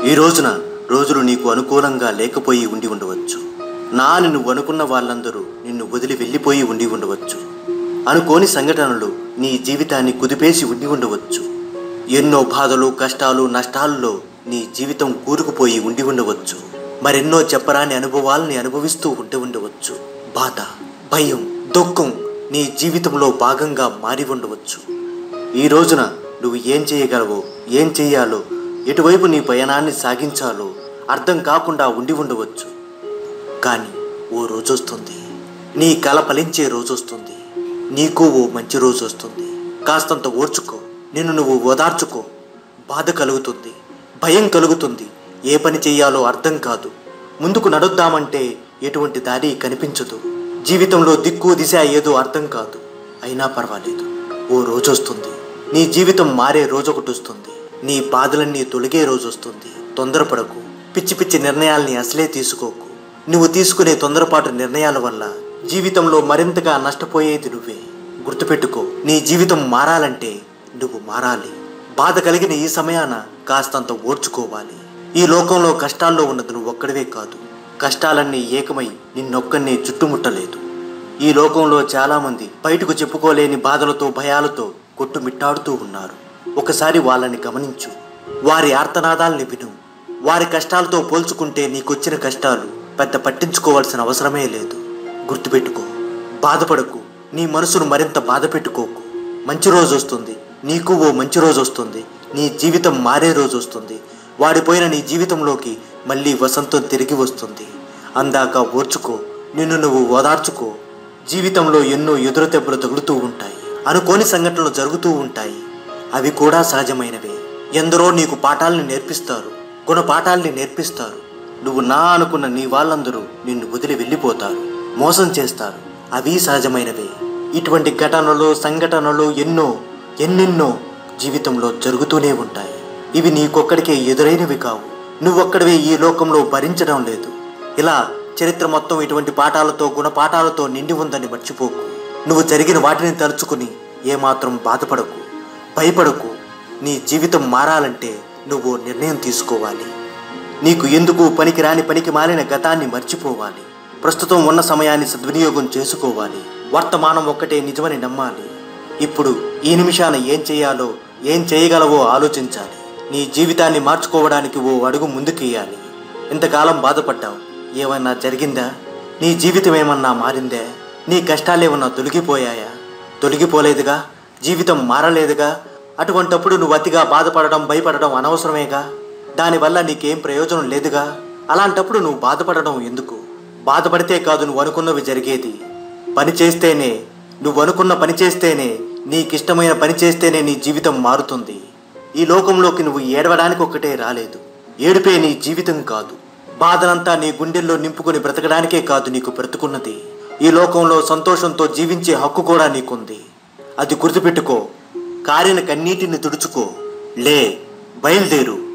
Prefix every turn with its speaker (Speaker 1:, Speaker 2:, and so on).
Speaker 1: ఈ రోజున రోజులు నీకు అనుకూలంగా లేకపోయి ఉండి ఉండవచ్చు నా అని నువ్వు అనుకున్న వాళ్ళందరూ నిన్ను వదిలి వెళ్ళిపోయి ఉండి ఉండవచ్చు అనుకోని సంఘటనలు నీ జీవితాన్ని కుదిపేసి ఉండి ఉండవచ్చు ఎన్నో బాధలు కష్టాలు నష్టాల్లో నీ జీవితం కూరుకుపోయి ఉండి ఉండవచ్చు మరెన్నో చెప్పరాని అనుభవాలని అనుభవిస్తూ ఉండి ఉండవచ్చు బాధ భయం దుఃఖం నీ జీవితంలో భాగంగా మారి ఉండవచ్చు ఈ రోజున నువ్వు ఏం చేయగలవో ఏం చేయాలో ఎటువైపు నీ పయనాన్ని సాగించాలో అర్థం కాకుండా ఉండి ఉండవచ్చు కానీ ఓ రోజు వస్తుంది నీ కల ఫలించే రోజు వస్తుంది నీకు ఓ మంచి రోజు వస్తుంది కాస్తంత ఓర్చుకో నిన్ను నువ్వు ఓదార్చుకో బాధ కలుగుతుంది భయం కలుగుతుంది ఏ పని చేయాలో అర్థం కాదు ముందుకు నడుద్దామంటే ఎటువంటి దారి కనిపించదు జీవితంలో దిక్కు దిశ ఏదో అర్థం కాదు అయినా పర్వాలేదు ఓ రోజు వస్తుంది నీ జీవితం మారే రోజు ఒకటి వస్తుంది నీ బాధలన్నీ తొలగే రోజు వస్తుంది తొందరపడకు పిచ్చి పిచ్చి నిర్ణయాల్ని అసలే తీసుకోకు నువ్వు తీసుకునే తొందరపాటు నిర్ణయాల వల్ల జీవితంలో మరింతగా నష్టపోయేది నువ్వే గుర్తుపెట్టుకో నీ జీవితం మారాలంటే నువ్వు మారాలి బాధ కలిగిన ఈ సమయాన కాస్తంత ఓర్చుకోవాలి ఈ లోకంలో కష్టాల్లో ఉన్నది నువ్వు ఒక్కడివే కాదు కష్టాలన్నీ ఏకమై నిన్నొక్కడినే చుట్టుముట్టలేదు ఈ లోకంలో చాలామంది బయటకు చెప్పుకోలేని బాధలతో భయాలతో కొట్టుమిట్టాడుతూ ఉన్నారు ఒకసారి వాళ్ళని గమనించు వారి ఆర్తనాదాల్ని విను వారి కష్టాలతో పోల్చుకుంటే నీకొచ్చిన కష్టాలు పెద్ద పట్టించుకోవాల్సిన అవసరమే లేదు గుర్తుపెట్టుకో బాధపడకు నీ మనసును మరింత బాధ పెట్టుకోకు మంచి రోజు వస్తుంది నీకు ఓ మంచి రోజు వస్తుంది నీ జీవితం మారే రోజు వస్తుంది వాడిపోయిన నీ జీవితంలోకి మళ్ళీ వసంతం తిరిగి వస్తుంది అందాక ఓర్చుకో నిన్ను నువ్వు ఓదార్చుకో జీవితంలో ఎన్నో ఎదురు దెబ్బలు తగులుతూ ఉంటాయి అనుకోని సంఘటనలు జరుగుతూ ఉంటాయి అవి కూడా సహజమైనవే ఎందరో నీకు పాఠాలని నేర్పిస్తారు గుణపాఠాల్ని నేర్పిస్తారు నువ్వు నా అనుకున్న నీ వాళ్ళందరూ నిన్ను వదిలి వెళ్ళిపోతారు మోసం చేస్తారు అవి సహజమైనవే ఇటువంటి ఘటనలు సంఘటనలు ఎన్నో ఎన్నెన్నో జీవితంలో జరుగుతూనే ఉంటాయి ఇవి నీకొక్కడికే ఎదురైనవి కావు నువ్వొక్కడివే ఈ లోకంలో భరించడం లేదు ఇలా చరిత్ర మొత్తం ఇటువంటి పాఠాలతో గుణపాఠాలతో నిండి ఉందని మర్చిపోకు నువ్వు జరిగిన వాటిని తలుచుకుని ఏమాత్రం బాధపడకు భయపడకు నీ జీవితం మారాలంటే నువ్వు నిర్ణయం తీసుకోవాలి నీకు ఎందుకు పనికిరాని పనికి మారిన గతాన్ని మర్చిపోవాలి ప్రస్తుతం ఉన్న సమయాన్ని సద్వినియోగం చేసుకోవాలి వర్తమానం ఒక్కటే నిజమని నమ్మాలి ఇప్పుడు ఈ నిమిషాన ఏం చేయాలో ఏం చేయగలవో ఆలోచించాలి నీ జీవితాన్ని మార్చుకోవడానికి ఓ అడుగు ముందుకేయాలి ఇంతకాలం బాధపడ్డావు ఏమన్నా జరిగిందా నీ జీవితం ఏమన్నా మారిందే నీ కష్టాలేమన్నా తొలగిపోయాయా తొలగిపోలేదుగా జీవితం మారలేదుగా అటువంటప్పుడు నువ్వు అతిగా బాధపడడం భయపడడం అనవసరమేగా దానివల్ల నీకేం ప్రయోజనం లేదుగా అలాంటప్పుడు నువ్వు బాధపడడం ఎందుకు బాధపడితే కాదు నువ్వు అనుకున్నవి జరిగేది పని చేస్తేనే నువ్వు అనుకున్న పని చేస్తేనే నీకిష్టమైన పని చేస్తేనే నీ జీవితం మారుతుంది ఈ లోకంలోకి నువ్వు ఏడవడానికి ఒక్కటే రాలేదు ఏడుపే నీ జీవితం కాదు బాధనంతా నీ గుండెల్లో నింపుకొని బ్రతకడానికే కాదు నీకు బ్రతుకున్నది ఈ లోకంలో సంతోషంతో జీవించే హక్కు కూడా నీకుంది అది గుర్తుపెట్టుకో కారిన కన్నీటిని తుడుచుకో లే బయలుదేరు